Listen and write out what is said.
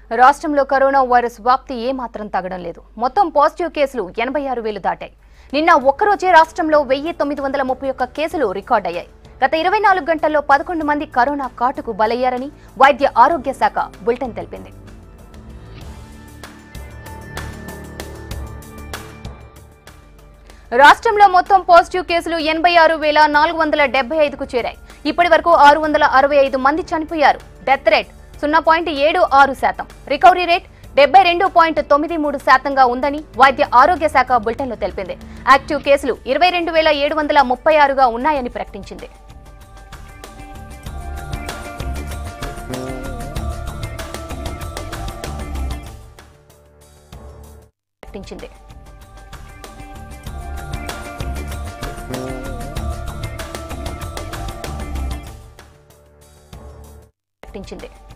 రాష్ట్రంలో corona virus వ్యాప్తి ఏమాత్రం తగ్గడం లేదు మొత్తం పాజిటివ్ కేసులు ఎనభై ఆరు వేలు దాటాయి నిన్న ఒక్కరోజే రాష్ట్రంలో వెయ్యి తొమ్మిది వందల ముప్పై ఒక్క కేసులు రికార్డయ్యాయి గత ఇరవై నాలుగు గంటల్లో పదకొండు మంది కరోనా కాటుకు బలయ్యారని వైద్య ఆరోగ్య శాఖ బులెటిన్ తెలిపింది రాష్ట్రంలో మొత్తం పాజిటివ్ కేసులు ఎనభై ఆరు వేల నాలుగు వందల డెబ్బై ఐదుకు చేరాయి ఇప్పటి వరకు ఆరు వందల అరవై ఐదు మంది చనిపోయారు డెత్ రేట్ సున్నా పాయింట్ ఏడు ఆరు శాతం రికవరీ రేట్ డెబ్బై రెండు పాయింట్ తొమ్మిది మూడు శాతంగా ఉందని వైద్య ఆరోగ్య శాఖ బులెటిన్లో తెలిపింది యాక్టివ్ కేసులు ఇరవై రెండు వేల ఏడు వందల ముప్పై ఆరుగా ఉన్నాయని ప్రకటించింది ప్రకటించింది ప్రకటించింది